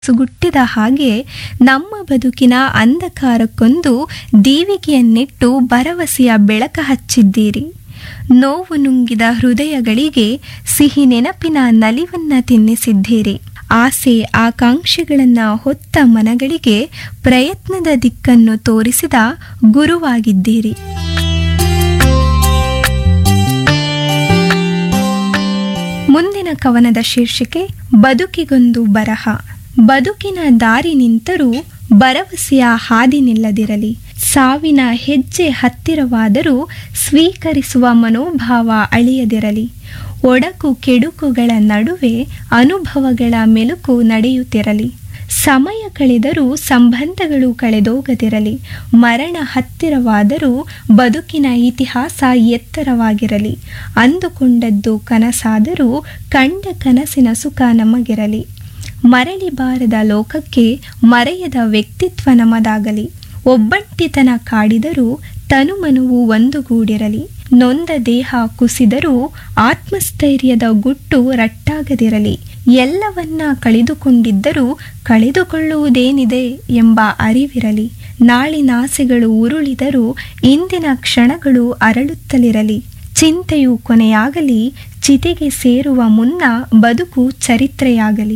ಸುಗುಟ್ಟಿದ ಹಾಗೆ ನಮ್ಮ ಬದುಕಿನ ಅಂಧಕಾರಕ್ಕೊಂದು ದೀವಿಗೆಯನ್ನಿಟ್ಟು ಭರವಸೆಯ ಬೆಳಕ ಹಚ್ಚಿದ್ದೀರಿ ನೋವು ನುಂಗಿದ ಹೃದಯಗಳಿಗೆ ಸಿಹಿ ನೆನಪಿನ ನಲಿವನ್ನ ತಿನ್ನಿಸಿದ್ದೀರಿ ಆಸೆ ಆಕಾಂಕ್ಷೆಗಳನ್ನ ಹೊತ್ತ ಮನಗಳಿಗೆ ಪ್ರಯತ್ನದ ದಿಕ್ಕನ್ನು ತೋರಿಸಿದ ಗುರುವಾಗಿದ್ದೀರಿ ಮುಂದಿನ ಕವನದ ಶೀರ್ಷಿಕೆ ಬದುಕಿಗೊಂದು ಬರಹ ಬದುಕಿನ ದಾರಿ ನಿಂತರೂ ಭರವಸೆಯ ಹಾದಿ ನಿಲ್ಲದಿರಲಿ ಸಾವಿನ ಹೆಜ್ಜೆ ಹತ್ತಿರವಾದರೂ ಸ್ವೀಕರಿಸುವ ಮನೋಭಾವ ಅಳಿಯದಿರಲಿ ಒಡಕು ಕೆಡುಕುಗಳ ನಡುವೆ ಅನುಭವಗಳ ಮೆಲುಕು ನಡೆಯುತ್ತಿರಲಿ ಸಮಯ ಕಳೆದರೂ ಸಂಬಂಧಗಳು ಕಳೆದೋಗದಿರಲಿ ಮರಣ ಹತ್ತಿರವಾದರೂ ಬದುಕಿನ ಇತಿಹಾಸ ಎತ್ತರವಾಗಿರಲಿ ಅಂದುಕೊಂಡದ್ದು ಕನಸಾದರೂ ಕಂಡ ಕನಸಿನ ಸುಖ ನಮಗಿರಲಿ ಮರಳಿ ಬಾರದ ಲೋಕಕ್ಕೆ ಮರೆಯದ ವ್ಯಕ್ತಿತ್ವ ನಮದಾಗಲಿ ಒಬ್ಬಂಟಿತನ ಕಾಡಿದರೂ ತನುಮನುವು ಒಂದುಗೂಡಿರಲಿ ನೊಂದ ದೇಹ ಕುಸಿದರೂ ಆತ್ಮಸ್ಥೈರ್ಯದ ಗುಟ್ಟು ರಟ್ಟಾಗದಿರಲಿ ಎಲ್ಲವನ್ನ ಕಳೆದುಕೊಂಡಿದ್ದರೂ ಕಳೆದುಕೊಳ್ಳುವುದೇನಿದೆ ಎಂಬ ಅರಿವಿರಲಿ ನಾಳಿನಾಸೆಗಳು ಉರುಳಿದರೂ ಇಂದಿನ ಕ್ಷಣಗಳು ಅರಳುತ್ತಲಿರಲಿ ಚಿಂತೆಯು ಕೊನೆಯಾಗಲಿ ಚಿತೆಗೆ ಸೇರುವ ಮುನ್ನ ಬದುಕು ಚರಿತ್ರೆಯಾಗಲಿ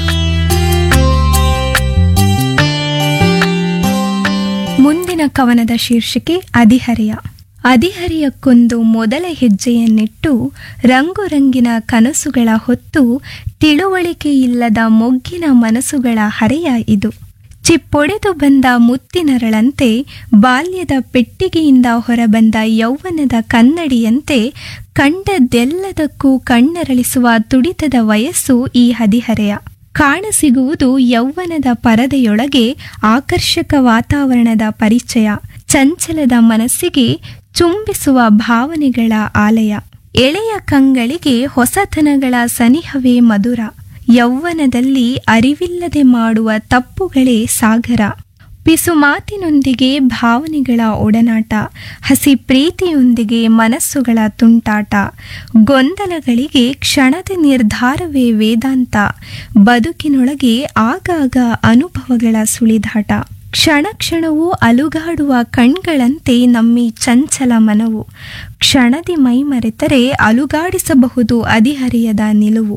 ಮುಂದಿನ ಕವನದ ಶೀರ್ಷಿಕೆ ಅದಿಹರೆಯ ಅದಿಹರೆಯಕ್ಕೊಂದು ಮೊದಲ ಹೆಜ್ಜೆಯನ್ನಿಟ್ಟು ರಂಗುರಂಗಿನ ಕನಸುಗಳ ಹೊತ್ತು ತಿಳುವಳಿಕೆಯಿಲ್ಲದ ಮೊಗ್ಗಿನ ಮನಸ್ಸುಗಳ ಹರೆಯ ಇದು ಚಿಪ್ಪೊಡೆದು ಬಂದ ಮುತ್ತಿನರಳಂತೆ ಬಾಲ್ಯದ ಪೆಟ್ಟಿಗೆಯಿಂದ ಹೊರಬಂದ ಯೌವನದ ಕನ್ನಡಿಯಂತೆ ಕಂಡದ್ದೆಲ್ಲದಕ್ಕೂ ಕಣ್ಣರಳಿಸುವ ತುಡಿತದ ವಯಸ್ಸು ಈ ಹದಿಹರೆಯ ಕಾಣಸಿಗುವುದು ಯೌವನದ ಪರದೆಯೊಳಗೆ ಆಕರ್ಷಕ ವಾತಾವರಣದ ಪರಿಚಯ ಚಂಚಲದ ಮನಸ್ಸಿಗೆ ಚುಂಬಿಸುವ ಭಾವನೆಗಳ ಆಲಯ ಎಳೆಯ ಕಂಗಳಿಗೆ ಹೊಸತನಗಳ ಸನಿಹವೇ ಮಧುರ ಯೌವನದಲ್ಲಿ ಅರಿವಿಲ್ಲದೆ ಮಾಡುವ ತಪ್ಪುಗಳೇ ಸಾಗರ ಪಿಸುಮಾತಿನೊಂದಿಗೆ ಭಾವನೆಗಳ ಒಡನಾಟ ಹಸಿ ಪ್ರೀತಿಯೊಂದಿಗೆ ಮನಸ್ಸುಗಳ ತುಂಟಾಟ ಗೊಂದಲಗಳಿಗೆ ಕ್ಷಣದ ನಿರ್ಧಾರವೇ ವೇದಾಂತ ಬದುಕಿನೊಳಗೆ ಆಗಾಗ ಅನುಭವಗಳ ಸುಳಿದಾಟ ಕ್ಷಣ ಕ್ಷಣವೂ ಅಲುಗಾಡುವ ಕಣ್ಗಳಂತೆ ನಮ್ಮಿ ಚಂಚಲ ಮನವು ಕ್ಷಣದಿ ಮೈಮರೆತರೆ ಅಲುಗಾಡಿಸಬಹುದು ಅದಿಹರೆಯದ ನಿಲುವು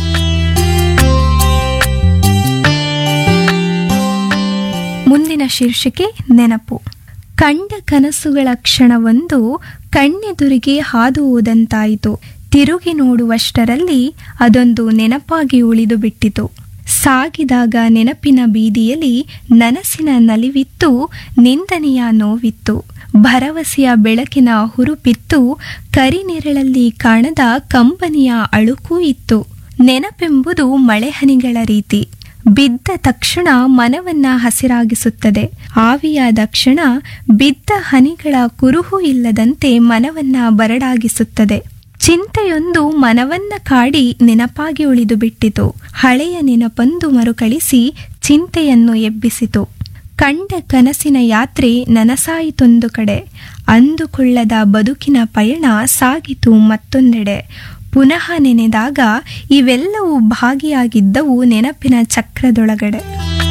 ಮುಂದಿನ ಶೀರ್ಷಿಕೆ ನೆನಪು ಕಂಡ ಕನಸುಗಳ ಕ್ಷಣವೊಂದು ಕಣ್ಣೆದುರಿಗೆ ಹಾದು ಹೋದಂತಾಯಿತು ತಿರುಗಿ ನೋಡುವಷ್ಟರಲ್ಲಿ ಅದೊಂದು ನೆನಪಾಗಿ ಉಳಿದು ಬಿಟ್ಟಿತು ಸಾಗಿದಾಗ ನೆನಪಿನ ಬೀದಿಯಲ್ಲಿ ನನಸಿನ ನಲಿವಿತ್ತು ನಿಂದನೆಯ ನೋವಿತ್ತು ಭರವಸೆಯ ಬೆಳಕಿನ ಹುರುಪಿತ್ತು ಕರಿನೆರಳಲ್ಲಿ ಕಾಣದ ಕಂಬನಿಯ ಅಳುಕೂ ಇತ್ತು ನೆನಪೆಂಬುದು ಮಳೆಹನಿಗಳ ರೀತಿ ಬಿದ್ದ ತಕ್ಷಣ ಮನವನ್ನ ಹಸಿರಾಗಿಸುತ್ತದೆ ಆವಿಯಾದ ಕ್ಷಣ ಬಿದ್ದ ಹನಿಗಳ ಕುರುಹು ಇಲ್ಲದಂತೆ ಮನವನ್ನ ಬರಡಾಗಿಸುತ್ತದೆ ಚಿಂತೆಯೊಂದು ಮನವನ್ನ ಕಾಡಿ ನೆನಪಾಗಿ ಉಳಿದು ಬಿಟ್ಟಿತು ಹಳೆಯ ನೆನಪೊಂದು ಮರುಕಳಿಸಿ ಚಿಂತೆಯನ್ನು ಎಬ್ಬಿಸಿತು ಕಂಡ ಕನಸಿನ ಯಾತ್ರೆ ನನಸಾಯಿತೊಂದು ಕಡೆ ಅಂದುಕೊಳ್ಳದ ಬದುಕಿನ ಪಯಣ ಸಾಗಿತು ಮತ್ತೊಂದೆಡೆ ಪುನಃ ನೆನೆದಾಗ ಇವೆಲ್ಲವೂ ಭಾಗಿಯಾಗಿದ್ದವು ನೆನಪಿನ ಚಕ್ರದೊಳಗಡೆ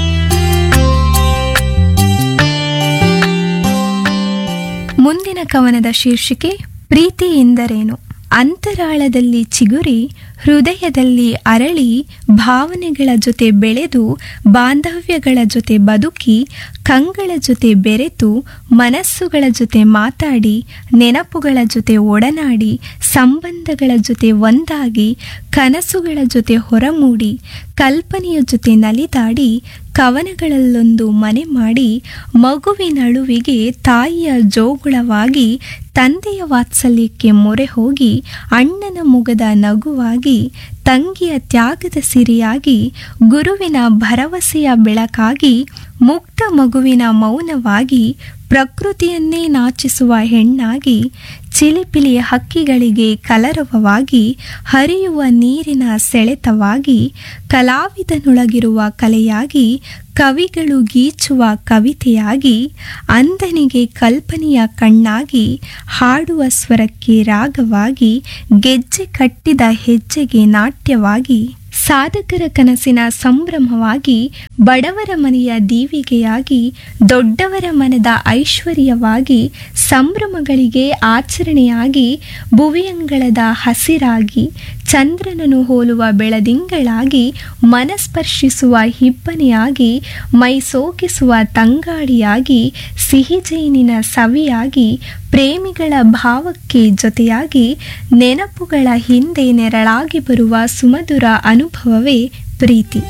ಮುಂದಿನ ಕವನದ ಶೀರ್ಷಿಕೆ ಪ್ರೀತಿ ಎಂದರೇನು ಅಂತರಾಳದಲ್ಲಿ ಚಿಗುರಿ ಹೃದಯದಲ್ಲಿ ಅರಳಿ ಭಾವನೆಗಳ ಜೊತೆ ಬೆಳೆದು ಬಾಂಧವ್ಯಗಳ ಜೊತೆ ಬದುಕಿ ಕಂಗಳ ಜೊತೆ ಬೆರೆತು ಮನಸ್ಸುಗಳ ಜೊತೆ ಮಾತಾಡಿ ನೆನಪುಗಳ ಜೊತೆ ಒಡನಾಡಿ ಸಂಬಂಧಗಳ ಜೊತೆ ಒಂದಾಗಿ ಕನಸುಗಳ ಜೊತೆ ಹೊರಮೂಡಿ ಕಲ್ಪನೆಯ ಜೊತೆ ನಲಿದಾಡಿ ಕವನಗಳಲ್ಲೊಂದು ಮನೆ ಮಾಡಿ ಮಗುವಿನಳುವಿಗೆ ತಾಯಿಯ ಜೋಗುಳವಾಗಿ ತಂದೆಯ ವಾತ್ಸಲ್ಯಕ್ಕೆ ಮೊರೆ ಹೋಗಿ ಅಣ್ಣನ ಮುಗದ ನಗುವಾಗಿ ತಂಗಿಯ ತ್ಯಾಗದ ಸಿರಿಯಾಗಿ ಗುರುವಿನ ಭರವಸೆಯ ಬೆಳಕಾಗಿ ಮುಕ್ತ ಮಗುವಿನ ಮೌನವಾಗಿ ಪ್ರಕೃತಿಯನ್ನೇ ನಾಚಿಸುವ ಹೆಣ್ಣಾಗಿ ಚಿಲಿಪಿಲಿ ಹಕ್ಕಿಗಳಿಗೆ ಕಲರವವಾಗಿ ಹರಿಯುವ ನೀರಿನ ಸೆಳೆತವಾಗಿ ಕಲಾವಿದನೊಳಗಿರುವ ಕಲೆಯಾಗಿ ಕವಿಗಳು ಗೀಚುವ ಕವಿತೆಯಾಗಿ ಅಂಧನಿಗೆ ಕಲ್ಪನೆಯ ಕಣ್ಣಾಗಿ ಹಾಡುವ ಸ್ವರಕ್ಕೆ ರಾಗವಾಗಿ ಗೆಜ್ಜೆ ಕಟ್ಟಿದ ಹೆಜ್ಜೆಗೆ ನಾಟ್ಯವಾಗಿ ಸಾಧಕರ ಕನಸಿನ ಸಂಭ್ರಮವಾಗಿ ಬಡವರ ಮನೆಯ ದೀವಿಗೆಯಾಗಿ ದೊಡ್ಡವರ ಮನದ ಐಶ್ವರ್ಯವಾಗಿ ಸಂಭ್ರಮಗಳಿಗೆ ಆಚರಣೆಯಾಗಿ ಭುವಿಯಂಗಳದ ಹಸಿರಾಗಿ ಚಂದ್ರನನ್ನು ಹೋಲುವ ಬೆಳದಿಂಗಳಾಗಿ ಮನಸ್ಪರ್ಶಿಸುವ ಹಿಬ್ಬನೆಯಾಗಿ ಮೈ ಸೋಕಿಸುವ ತಂಗಾಳಿಯಾಗಿ ಸಿಹಿ ಜೇನಿನ ಸವಿಯಾಗಿ ಪ್ರೇಮಿಗಳ ಭಾವಕ್ಕೆ ಜೊತೆಯಾಗಿ ನೆನಪುಗಳ ಹಿಂದೆ ನೆರಳಾಗಿ ಬರುವ ಸುಮಧುರ ಅನುಭವವೇ ಪ್ರೀತಿ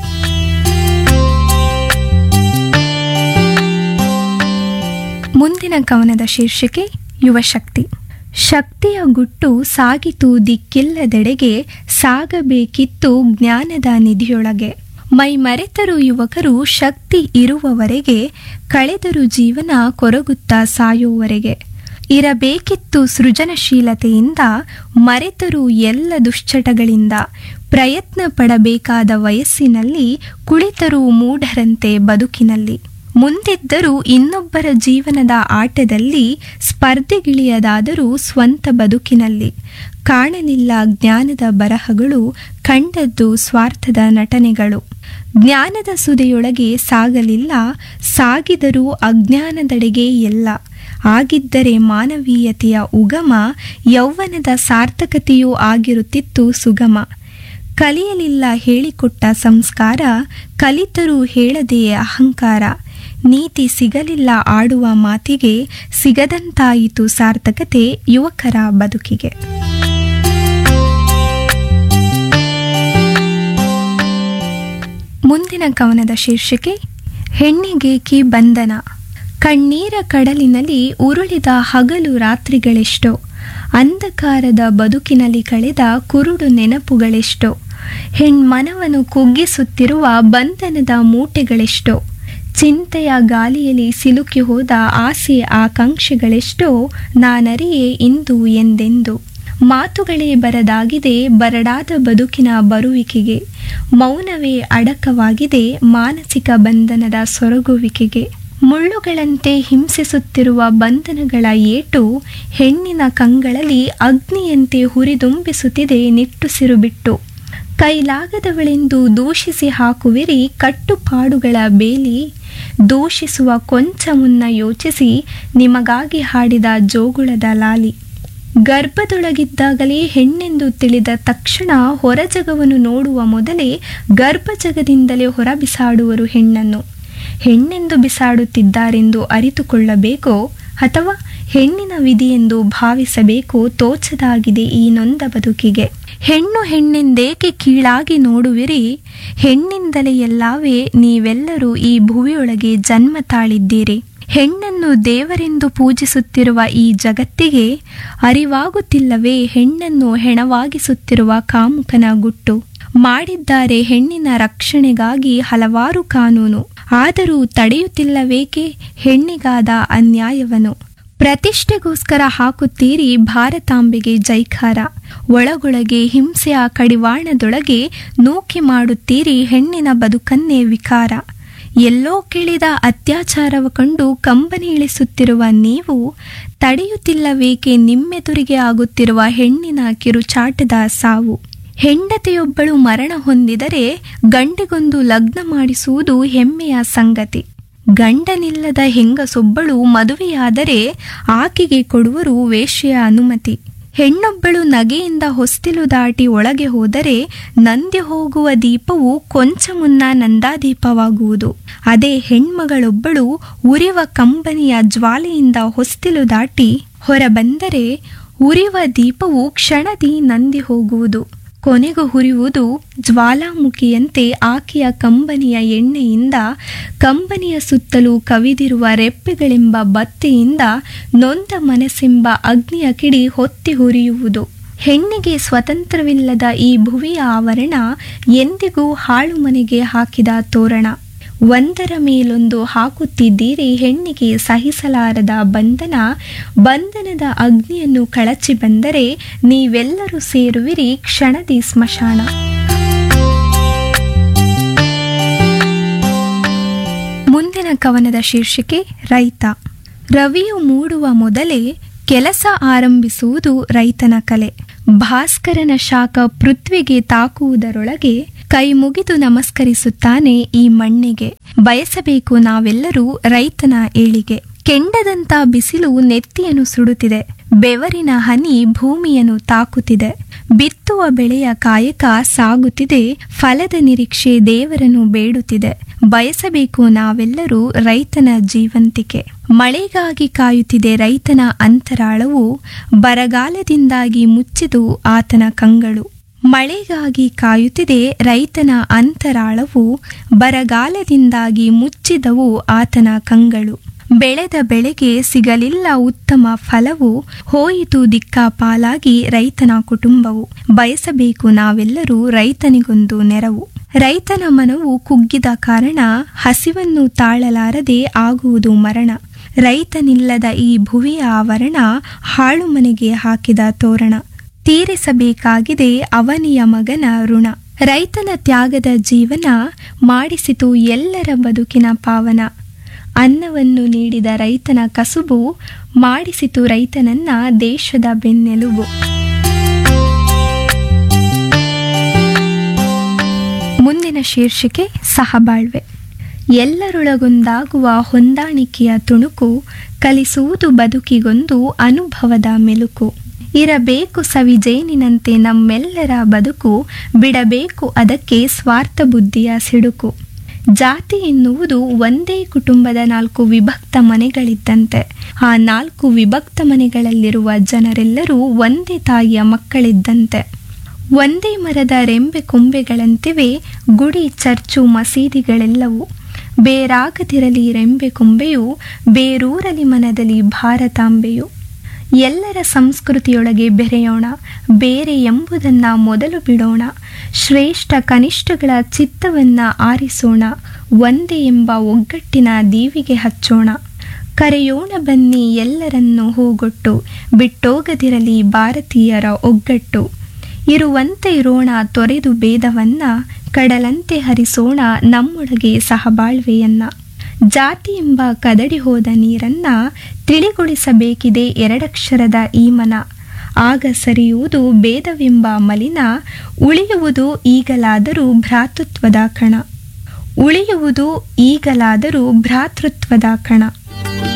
ಮುಂದಿನ ಕವನದ ಶೀರ್ಷಿಕೆ ಯುವಶಕ್ತಿ ಶಕ್ತಿಯ ಗುಟ್ಟು ಸಾಗಿತು ದಿಕ್ಕಿಲ್ಲದೆಡೆಗೆ ಸಾಗಬೇಕಿತ್ತು ಜ್ಞಾನದ ನಿಧಿಯೊಳಗೆ ಮೈ ಮರೆತರು ಯುವಕರು ಶಕ್ತಿ ಇರುವವರೆಗೆ ಕಳೆದರು ಜೀವನ ಕೊರಗುತ್ತಾ ಸಾಯುವವರೆಗೆ ಇರಬೇಕಿತ್ತು ಸೃಜನಶೀಲತೆಯಿಂದ ಮರೆತರು ಎಲ್ಲ ದುಶ್ಚಟಗಳಿಂದ ಪ್ರಯತ್ನ ಪಡಬೇಕಾದ ವಯಸ್ಸಿನಲ್ಲಿ ಕುಳಿತರು ಮೂಢರಂತೆ ಬದುಕಿನಲ್ಲಿ ಮುಂದಿದ್ದರೂ ಇನ್ನೊಬ್ಬರ ಜೀವನದ ಆಟದಲ್ಲಿ ಸ್ಪರ್ಧೆಗಿಳಿಯದಾದರೂ ಸ್ವಂತ ಬದುಕಿನಲ್ಲಿ ಕಾಣಲಿಲ್ಲ ಜ್ಞಾನದ ಬರಹಗಳು ಕಂಡದ್ದು ಸ್ವಾರ್ಥದ ನಟನೆಗಳು ಜ್ಞಾನದ ಸುದೆಯೊಳಗೆ ಸಾಗಲಿಲ್ಲ ಸಾಗಿದರೂ ಅಜ್ಞಾನದೆಡೆಗೆ ಎಲ್ಲ ಆಗಿದ್ದರೆ ಮಾನವೀಯತೆಯ ಉಗಮ ಯೌವನದ ಸಾರ್ಥಕತೆಯೂ ಆಗಿರುತ್ತಿತ್ತು ಸುಗಮ ಕಲಿಯಲಿಲ್ಲ ಹೇಳಿಕೊಟ್ಟ ಸಂಸ್ಕಾರ ಕಲಿತರೂ ಹೇಳದೆಯೇ ಅಹಂಕಾರ ನೀತಿ ಸಿಗಲಿಲ್ಲ ಆಡುವ ಮಾತಿಗೆ ಸಿಗದಂತಾಯಿತು ಸಾರ್ಥಕತೆ ಯುವಕರ ಬದುಕಿಗೆ ಮುಂದಿನ ಕವನದ ಶೀರ್ಷಿಕೆ ಹೆಣ್ಣಿಗೇಕಿ ಬಂಧನ ಕಣ್ಣೀರ ಕಡಲಿನಲ್ಲಿ ಉರುಳಿದ ಹಗಲು ರಾತ್ರಿಗಳೆಷ್ಟೋ ಅಂಧಕಾರದ ಬದುಕಿನಲ್ಲಿ ಕಳೆದ ಕುರುಡು ನೆನಪುಗಳೆಷ್ಟೋ ಹೆಣ್ಮನವನ್ನು ಕುಗ್ಗಿಸುತ್ತಿರುವ ಬಂಧನದ ಮೂಟೆಗಳೆಷ್ಟೋ ಚಿಂತೆಯ ಗಾಲಿಯಲ್ಲಿ ಸಿಲುಕಿ ಹೋದ ಆಸೆ ಆಕಾಂಕ್ಷೆಗಳೆಷ್ಟೋ ನಾನರಿಯೇ ಇಂದು ಎಂದೆಂದು ಮಾತುಗಳೇ ಬರದಾಗಿದೆ ಬರಡಾದ ಬದುಕಿನ ಬರುವಿಕೆಗೆ ಮೌನವೇ ಅಡಕವಾಗಿದೆ ಮಾನಸಿಕ ಬಂಧನದ ಸೊರಗುವಿಕೆಗೆ ಮುಳ್ಳುಗಳಂತೆ ಹಿಂಸಿಸುತ್ತಿರುವ ಬಂಧನಗಳ ಏಟು ಹೆಣ್ಣಿನ ಕಂಗಳಲ್ಲಿ ಅಗ್ನಿಯಂತೆ ಹುರಿದುಂಬಿಸುತ್ತಿದೆ ನಿಟ್ಟುಸಿರು ಬಿಟ್ಟು ಕೈಲಾಗದವಳೆಂದು ದೂಷಿಸಿ ಹಾಕುವಿರಿ ಕಟ್ಟುಪಾಡುಗಳ ಬೇಲಿ ದೂಷಿಸುವ ಕೊಂಚ ಮುನ್ನ ಯೋಚಿಸಿ ನಿಮಗಾಗಿ ಹಾಡಿದ ಜೋಗುಳದ ಲಾಲಿ ಗರ್ಭದೊಳಗಿದ್ದಾಗಲೇ ಹೆಣ್ಣೆಂದು ತಿಳಿದ ತಕ್ಷಣ ಹೊರಜಗವನ್ನು ನೋಡುವ ಮೊದಲೇ ಗರ್ಭಜಗದಿಂದಲೇ ಹೊರ ಬಿಸಾಡುವರು ಹೆಣ್ಣನ್ನು ಹೆಣ್ಣೆಂದು ಬಿಸಾಡುತ್ತಿದ್ದಾರೆಂದು ಅರಿತುಕೊಳ್ಳಬೇಕೋ ಅಥವಾ ಹೆಣ್ಣಿನ ವಿಧಿಯೆಂದು ಭಾವಿಸಬೇಕೋ ತೋಚದಾಗಿದೆ ಈ ನೊಂದ ಬದುಕಿಗೆ ಹೆಣ್ಣು ಹೆಣ್ಣೆಂದೇಕೆ ಕೀಳಾಗಿ ನೋಡುವಿರಿ ಹೆಣ್ಣಿಂದಲೇ ಎಲ್ಲವೇ ನೀವೆಲ್ಲರೂ ಈ ಭುವಿಯೊಳಗೆ ಜನ್ಮ ತಾಳಿದ್ದೀರಿ ಹೆಣ್ಣನ್ನು ದೇವರೆಂದು ಪೂಜಿಸುತ್ತಿರುವ ಈ ಜಗತ್ತಿಗೆ ಅರಿವಾಗುತ್ತಿಲ್ಲವೇ ಹೆಣ್ಣನ್ನು ಹೆಣವಾಗಿಸುತ್ತಿರುವ ಕಾಮುಕನ ಗುಟ್ಟು ಮಾಡಿದ್ದಾರೆ ಹೆಣ್ಣಿನ ರಕ್ಷಣೆಗಾಗಿ ಹಲವಾರು ಕಾನೂನು ಆದರೂ ತಡೆಯುತ್ತಿಲ್ಲವೇಕೆ ಹೆಣ್ಣಿಗಾದ ಅನ್ಯಾಯವನ್ನು ಪ್ರತಿಷ್ಠೆಗೋಸ್ಕರ ಹಾಕುತ್ತೀರಿ ಭಾರತಾಂಬೆಗೆ ಜೈಕಾರ ಒಳಗೊಳಗೆ ಹಿಂಸೆಯ ಕಡಿವಾಣದೊಳಗೆ ನೂಕಿ ಮಾಡುತ್ತೀರಿ ಹೆಣ್ಣಿನ ಬದುಕನ್ನೇ ವಿಕಾರ ಎಲ್ಲೋ ಕೇಳಿದ ಅತ್ಯಾಚಾರವ ಕಂಡು ಕಂಬನಿ ಇಳಿಸುತ್ತಿರುವ ನೀವು ತಡೆಯುತ್ತಿಲ್ಲವೇಕೆ ನಿಮ್ಮೆದುರಿಗೆ ಆಗುತ್ತಿರುವ ಹೆಣ್ಣಿನ ಕಿರುಚಾಟದ ಸಾವು ಹೆಂಡತಿಯೊಬ್ಬಳು ಮರಣ ಹೊಂದಿದರೆ ಗಂಡಿಗೊಂದು ಲಗ್ನ ಮಾಡಿಸುವುದು ಹೆಮ್ಮೆಯ ಸಂಗತಿ ಗಂಡನಿಲ್ಲದ ಹೆಂಗಸೊಬ್ಬಳು ಮದುವೆಯಾದರೆ ಆಕೆಗೆ ಕೊಡುವರು ವೇಶ್ಯೆಯ ಅನುಮತಿ ಹೆಣ್ಣೊಬ್ಬಳು ನಗೆಯಿಂದ ಹೊಸ್ತಿಲು ದಾಟಿ ಒಳಗೆ ಹೋದರೆ ನಂದಿ ಹೋಗುವ ದೀಪವು ಕೊಂಚ ಮುನ್ನ ನಂದಾದೀಪವಾಗುವುದು ಅದೇ ಹೆಣ್ಮಗಳೊಬ್ಬಳು ಉರಿವ ಕಂಬನಿಯ ಜ್ವಾಲೆಯಿಂದ ಹೊಸ್ತಿಲು ದಾಟಿ ಹೊರಬಂದರೆ ಉರಿವ ದೀಪವು ಕ್ಷಣದಿ ನಂದಿ ಹೋಗುವುದು ಕೊನೆಗೂ ಹುರಿಯುವುದು ಜ್ವಾಲಾಮುಖಿಯಂತೆ ಆಕೆಯ ಕಂಬನಿಯ ಎಣ್ಣೆಯಿಂದ ಕಂಬನಿಯ ಸುತ್ತಲೂ ಕವಿದಿರುವ ರೆಪ್ಪೆಗಳೆಂಬ ಬತ್ತೆಯಿಂದ ನೊಂದ ಮನಸ್ಸೆಂಬ ಅಗ್ನಿಯ ಕಿಡಿ ಹೊತ್ತಿ ಹುರಿಯುವುದು ಹೆಣ್ಣಿಗೆ ಸ್ವತಂತ್ರವಿಲ್ಲದ ಈ ಭುವಿಯ ಆವರಣ ಎಂದಿಗೂ ಹಾಳು ಮನೆಗೆ ಹಾಕಿದ ತೋರಣ ಒಂದರ ಮೇಲೊಂದು ಹಾಕುತ್ತಿದ್ದೀರಿ ಹೆಣ್ಣಿಗೆ ಸಹಿಸಲಾರದ ಬಂಧನ ಬಂಧನದ ಅಗ್ನಿಯನ್ನು ಕಳಚಿ ಬಂದರೆ ನೀವೆಲ್ಲರೂ ಸೇರುವಿರಿ ಕ್ಷಣದಿ ಸ್ಮಶಾನ ಮುಂದಿನ ಕವನದ ಶೀರ್ಷಿಕೆ ರೈತ ರವಿಯು ಮೂಡುವ ಮೊದಲೇ ಕೆಲಸ ಆರಂಭಿಸುವುದು ರೈತನ ಕಲೆ ಭಾಸ್ಕರನ ಶಾಖ ಪೃಥ್ವಿಗೆ ತಾಕುವುದರೊಳಗೆ ಕೈ ಮುಗಿದು ನಮಸ್ಕರಿಸುತ್ತಾನೆ ಈ ಮಣ್ಣಿಗೆ ಬಯಸಬೇಕು ನಾವೆಲ್ಲರೂ ರೈತನ ಏಳಿಗೆ ಕೆಂಡದಂತ ಬಿಸಿಲು ನೆತ್ತಿಯನ್ನು ಸುಡುತ್ತಿದೆ ಬೆವರಿನ ಹನಿ ಭೂಮಿಯನ್ನು ತಾಕುತ್ತಿದೆ ಬಿತ್ತುವ ಬೆಳೆಯ ಕಾಯಕ ಸಾಗುತ್ತಿದೆ ಫಲದ ನಿರೀಕ್ಷೆ ದೇವರನ್ನು ಬೇಡುತ್ತಿದೆ ಬಯಸಬೇಕು ನಾವೆಲ್ಲರೂ ರೈತನ ಜೀವಂತಿಕೆ ಮಳೆಗಾಗಿ ಕಾಯುತ್ತಿದೆ ರೈತನ ಅಂತರಾಳವು ಬರಗಾಲದಿಂದಾಗಿ ಮುಚ್ಚಿದು ಆತನ ಕಂಗಳು ಮಳೆಗಾಗಿ ಕಾಯುತ್ತಿದೆ ರೈತನ ಅಂತರಾಳವು ಬರಗಾಲದಿಂದಾಗಿ ಮುಚ್ಚಿದವು ಆತನ ಕಂಗಳು ಬೆಳೆದ ಬೆಳೆಗೆ ಸಿಗಲಿಲ್ಲ ಉತ್ತಮ ಫಲವು ಹೋಯಿತು ದಿಕ್ಕಾಪಾಲಾಗಿ ರೈತನ ಕುಟುಂಬವು ಬಯಸಬೇಕು ನಾವೆಲ್ಲರೂ ರೈತನಿಗೊಂದು ನೆರವು ರೈತನ ಮನವು ಕುಗ್ಗಿದ ಕಾರಣ ಹಸಿವನ್ನು ತಾಳಲಾರದೆ ಆಗುವುದು ಮರಣ ರೈತನಿಲ್ಲದ ಈ ಭುವಿಯ ಆವರಣ ಹಾಳು ಮನೆಗೆ ಹಾಕಿದ ತೋರಣ ತೀರಿಸಬೇಕಾಗಿದೆ ಅವನಿಯ ಮಗನ ಋಣ ರೈತನ ತ್ಯಾಗದ ಜೀವನ ಮಾಡಿಸಿತು ಎಲ್ಲರ ಬದುಕಿನ ಪಾವನ ಅನ್ನವನ್ನು ನೀಡಿದ ರೈತನ ಕಸುಬು ಮಾಡಿಸಿತು ರೈತನನ್ನ ದೇಶದ ಬೆನ್ನೆಲುಬು ಮುಂದಿನ ಶೀರ್ಷಿಕೆ ಸಹಬಾಳ್ವೆ ಎಲ್ಲರೊಳಗೊಂದಾಗುವ ಹೊಂದಾಣಿಕೆಯ ತುಣುಕು ಕಲಿಸುವುದು ಬದುಕಿಗೊಂದು ಅನುಭವದ ಮೆಲುಕು ಇರಬೇಕು ಸವಿಜೇನಿನಂತೆ ನಮ್ಮೆಲ್ಲರ ಬದುಕು ಬಿಡಬೇಕು ಅದಕ್ಕೆ ಸ್ವಾರ್ಥ ಬುದ್ಧಿಯ ಸಿಡುಕು ಜಾತಿ ಎನ್ನುವುದು ಒಂದೇ ಕುಟುಂಬದ ನಾಲ್ಕು ವಿಭಕ್ತ ಮನೆಗಳಿದ್ದಂತೆ ಆ ನಾಲ್ಕು ವಿಭಕ್ತ ಮನೆಗಳಲ್ಲಿರುವ ಜನರೆಲ್ಲರೂ ಒಂದೇ ತಾಯಿಯ ಮಕ್ಕಳಿದ್ದಂತೆ ಒಂದೇ ಮರದ ರೆಂಬೆ ಕೊಂಬೆಗಳಂತಿವೆ ಗುಡಿ ಚರ್ಚು ಮಸೀದಿಗಳೆಲ್ಲವೂ ಬೇರಾಗದಿರಲಿ ರೆಂಬೆ ಕೊಂಬೆಯು ಬೇರೂರಲಿ ಮನದಲ್ಲಿ ಭಾರತಾಂಬೆಯು ಎಲ್ಲರ ಸಂಸ್ಕೃತಿಯೊಳಗೆ ಬೆರೆಯೋಣ ಬೇರೆ ಎಂಬುದನ್ನ ಮೊದಲು ಬಿಡೋಣ ಶ್ರೇಷ್ಠ ಕನಿಷ್ಠಗಳ ಚಿತ್ತವನ್ನ ಆರಿಸೋಣ ಒಂದೇ ಎಂಬ ಒಗ್ಗಟ್ಟಿನ ದೀವಿಗೆ ಹಚ್ಚೋಣ ಕರೆಯೋಣ ಬನ್ನಿ ಎಲ್ಲರನ್ನು ಹೋಗೊಟ್ಟು ಬಿಟ್ಟೋಗದಿರಲಿ ಭಾರತೀಯರ ಒಗ್ಗಟ್ಟು ಇರುವಂತೆ ಇರೋಣ ತೊರೆದು ಭೇದವನ್ನ ಕಡಲಂತೆ ಹರಿಸೋಣ ನಮ್ಮೊಳಗೆ ಸಹಬಾಳ್ವೆಯನ್ನ ಜಾತಿ ಎಂಬ ಕದಡಿ ಹೋದ ನೀರನ್ನ ತಿಳಿಗೊಳಿಸಬೇಕಿದೆ ಎರಡಕ್ಷರದ ಈ ಮನ ಆಗ ಸರಿಯುವುದು ಭೇದವೆಂಬ ಮಲಿನ ಉಳಿಯುವುದು ಈಗಲಾದರೂ ಭ್ರಾತೃತ್ವದ ಕಣ ಉಳಿಯುವುದು ಈಗಲಾದರೂ ಭ್ರಾತೃತ್ವದ ಕಣ